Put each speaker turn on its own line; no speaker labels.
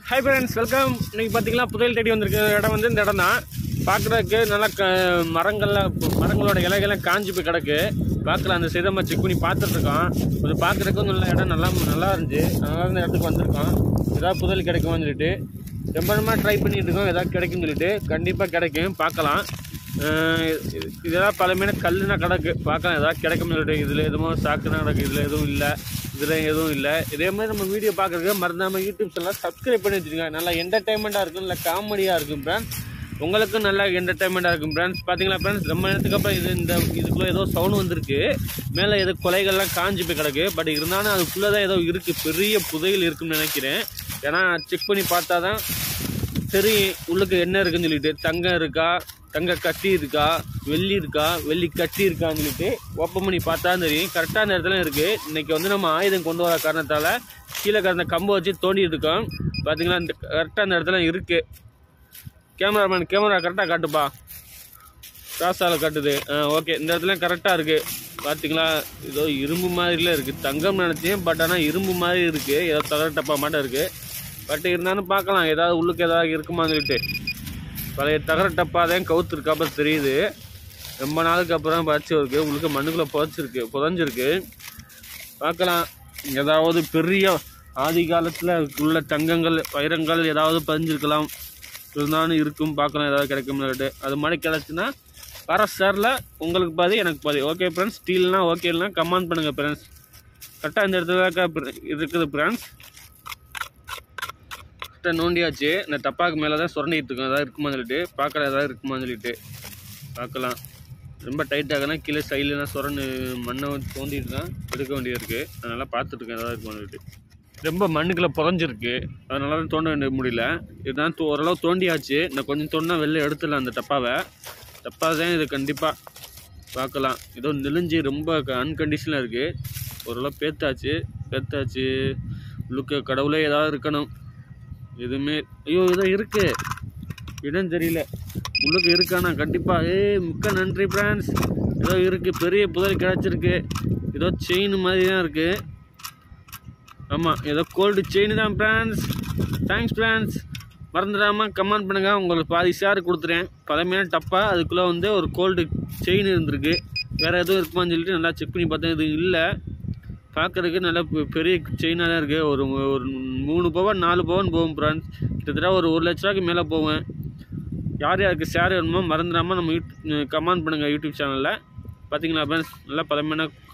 hi friends welcome இன்னைக்கு பார்த்தீங்கன்னா புதையல் தேடி வந்திருக்க இடம் வந்து இந்த இடம் தான் பார்க்குறதுக்கு நல்லா க மரங்கள்லாம் மரங்களோட இலைகள்லாம் காஞ்சி போய் கிடக்கு பார்க்கலாம் அந்த சைடை நம்ம செக் பண்ணி பார்த்துட்ருக்கோம் கொஞ்சம் பார்க்குறதுக்கும் நல்ல இடம் நல்லா நல்லா இருந்துச்சு அதனால இந்த இடத்துக்கு வந்திருக்கோம் ஏதாவது புதையல் கிடைக்குமான்னு சொல்லிட்டு ரொம்ப நேரமாக ட்ரை பண்ணிட்டு இருக்கோம் ஏதாவது கிடைக்கும்னு சொல்லிட்டு கண்டிப்பாக கிடைக்கும் பார்க்கலாம் அஹ் இது- இதெல்லாம் பழமையான கல்லுனா கிடக்கு பார்க்கலாம் ஏதாவது கிடைக்கும்னு சொல்லிட்டு இதில் எதுவும் சாக்குனா கிடக்கு இதில் எதுவும் இல்லை இதில் எதுவும் இல்லை இதே மாதிரி நம்ம வீடியோ பார்க்குறதுக்கு மறந்தாமல் யூடியூப் சேனல் சப்ஸ்கிரைப் பண்ணி வச்சுருங்க நல்லா என்டர்டைன்மெண்ட்டாக இருக்கும் இல்லை காமெடியாக இருக்கும் ஃப்ரெண்ட்ஸ் உங்களுக்கும் நல்லா என்டர்டைன்மெண்ட்டாக இருக்கும் ஃப்ரெண்ட்ஸ் பார்த்தீங்களா ஃப்ரெண்ட்ஸ் ரொம்ப நேரத்துக்கு அப்புறம் இது இந்த இதுக்குள்ளே ஏதோ சவுண்ட் வந்திருக்கு மேலே ஏதோ கொலைகள்லாம் காஞ்சி போய் கிடக்கு பட் இருந்தாலும் அதுக்குள்ளே தான் ஏதோ இருக்குது பெரிய புதையல் இருக்குன்னு நினைக்கிறேன் ஏன்னா செக் பண்ணி பார்த்தா தான் தெரியும் உள்ளுக்கு என்ன இருக்குன்னு சொல்லிட்டு தங்கம் இருக்கா தங்க கட்டி இருக்கா வெள்ளி இருக்கா வெள்ளி கட்டி இருக்கான்னு சொல்லிட்டு ஓப்பன் பண்ணி பார்த்தா தெரியும் கரெக்டாக அந்த இடத்துல இருக்குது இன்னைக்கு வந்து நம்ம ஆயுதம் கொண்டு வர காரணத்தால் கீழே கிடந்த கம்பை வச்சு தோண்டிட்டு இருக்கோம் பார்த்தீங்களா இந்த கரெக்டாக அந்த இடத்துல இருக்குது கேமராமேன் கேமரா கரெக்டாக காட்டுப்பா ராசாவில் காட்டுது ஆ ஓகே இந்த இடத்துல கரெக்டாக இருக்குது பார்த்தீங்களா ஏதோ இரும்பு மாதிரிலாம் இருக்குது தங்கம் நினச்சேன் பட் ஆனால் இரும்பு மாதிரி இருக்குது ஏதோ தகர டப்பா மாட்டம் இருக்குது பட் இருந்தாலும் பார்க்கலாம் ஏதாவது உள்ளுக்கு ஏதாவது இருக்குமான்னு சொல்லிட்டு பழைய தகர டப்பா தான் கவுத்துருக்காப்ப தெரியுது ரொம்ப நாளுக்கு அப்புறம் பறிச்சு இருக்கு உள்ளுக்கு மண்ணுக்குள்ளே புதைச்சிருக்கு புதஞ்சிருக்கு பார்க்கலாம் ஏதாவது பெரிய ஆதி காலத்தில் உள்ள தங்கங்கள் வைரங்கள் ஏதாவது பதிஞ்சிருக்கலாம் இருந்தாலும் இருக்கும் பார்க்கலாம் ஏதாவது கிடைக்கும் சொல்லிட்டு அது மாதிரி கிடச்சுன்னா வர சாரில் உங்களுக்கு பாதி எனக்கு பாதி ஓகே ஃப்ரெண்ட்ஸ் ஸ்டீல்னா ஓகேலாம் கமெண்ட் பண்ணுங்கள் ஃப்ரெண்ட்ஸ் கரெக்டாக இந்த இடத்துல தான் இருக்குது ஃப்ரெண்ட்ஸ் கரெக்டாக நோண்டியாச்சு இந்த டப்பாக்கு மேலே தான் சுரண்டிட்டு இருக்கோம் ஏதாவது இருக்குமான்னு சொல்லிட்டு பார்க்கல ஏதாவது இருக்குமான்னு சொல்லிட்டு பார்க்கலாம் ரொம்ப டைட்டாகனா கீழே சைட்லாம் சுரண்டு மண்ணை வந்து தோண்டிட்டு தான் எடுக்க வேண்டியது இருக்குது அதனால் பார்த்துட்டு இருக்கேன் ஏதாவது இருக்குமான்னு சொல்லிட்டு ரொம்ப மண்ணுக்குள்ளே புதஞ்சிருக்கு அதனால தான் தோண்ட வேண்டிய முடியல இதுதான் தோ- ஓரளவு தோண்டியாச்சு நான் கொஞ்சம் தோண்டினா வெளில எடுத்துடலாம் அந்த டப்பாவை டப்பா தான் இது கண்டிப்பாக பார்க்கலாம் ஏதோ நெளிஞ்சு ரொம்ப அன்கண்டிஷனில் இருக்குது ஓரளவு பேத்தாச்சு பேத்தாச்சு உள்ளுக்க கடவுளே ஏதாவது இருக்கணும் எதுவுமே ஐயோ ஏதோ இருக்கு இடம் தெரியல உள்ளுக்கு இருக்கானா கண்டிப்பாக ஏய் மிக்க நன்றி ஃப்ரான்ஸ் ஏதோ இருக்குது பெரிய புதல் கிடச்சிருக்கு ஏதோ செயின் மாதிரி தான் இருக்குது ஆமாம் ஏதோ கோல்டு செயின் தான் ஃப்ரான்ஸ் தேங்க்ஸ் ஃப்ரான்ஸ் மறந்துடாமல் கமெண்ட் பண்ணுங்கள் உங்களுக்கு பாதி ஷேர் கொடுத்துறேன் பழமையான டப்பா அதுக்குள்ளே வந்து ஒரு கோல்டு செயின் இருந்திருக்கு வேறு எதுவும் இருக்குமான்னு சொல்லிட்டு நல்லா செக் பண்ணி பார்த்தேன் இது இல்லை பார்க்குறதுக்கு நல்லா பெ- பெரிய செயினாக தான் இருக்குது ஒரு ஒரு மூணு பவன் நாலு பவன் போகும் ஃப்ரெண்ட்ஸ் கிட்டத்தட்ட ஒரு ஒரு லட்ச ரூபாய்க்கு மேலே போவேன் யார் யாருக்கு ஷேர் வேணுமோ மறந்துடாமல் நம்ம யூட் கமெண்ட் பண்ணுங்கள் யூடியூப் சேனலில் பார்த்தீங்களா ஃப்ரெண்ட்ஸ் நல்லா பழமையான